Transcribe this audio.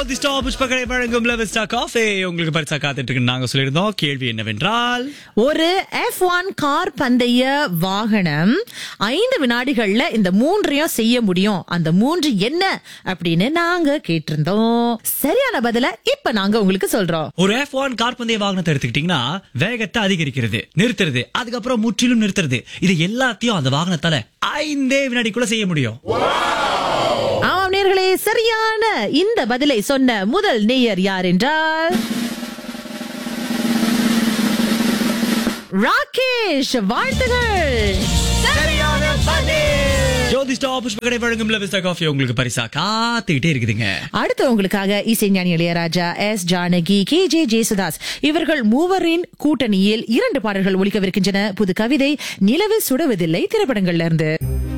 ஜோதிஷ்டா புஷ்பகரை வழங்கும் லெவஸ்டா காஃபே உங்களுக்கு பரிசா காத்துட்டு இருக்கு நாங்க சொல்லியிருந்தோம் கேள்வி என்னவென்றால் ஒரு எஃப் ஒன் கார் பந்தய வாகனம் ஐந்து வினாடிகள்ல இந்த மூன்றையும் செய்ய முடியும் அந்த மூன்று என்ன அப்படின்னு நாங்க கேட்டிருந்தோம் சரியான பதில இப்ப நாங்க உங்களுக்கு சொல்றோம் ஒரு எஃப் ஒன் கார் பந்தய வாகனத்தை எடுத்துக்கிட்டீங்கன்னா வேகத்தை அதிகரிக்கிறது நிறுத்துறது அதுக்கப்புறம் முற்றிலும் நிறுத்துறது இது எல்லாத்தையும் அந்த வாகனத்தால ஐந்தே வினாடிக்குள்ள செய்ய முடியும் ஆமாம் நேர்களே சரியான இந்த பதிலை சொன்ன முதல் நேயர் யார் என்றால் ராகேஷ் வாழ்த்துகள் ஜோதிஷ்டா புஷ்பகரை வழங்கும் லெவஸ்டா காஃபி உங்களுக்கு பரிசா காத்துக்கிட்டே இருக்குதுங்க அடுத்து உங்களுக்காக இசைஞானி Ilaiyaraaja S Janaki K J Yesudas இவர்கள் மூவரின் கூட்டணியில் இரண்டு பாடல்கள் ஒலிக்கவிருக்கின்றன புது கவிதை நிலவு சுடுவதில்லை திரைப்படங்கள்ல இருந்து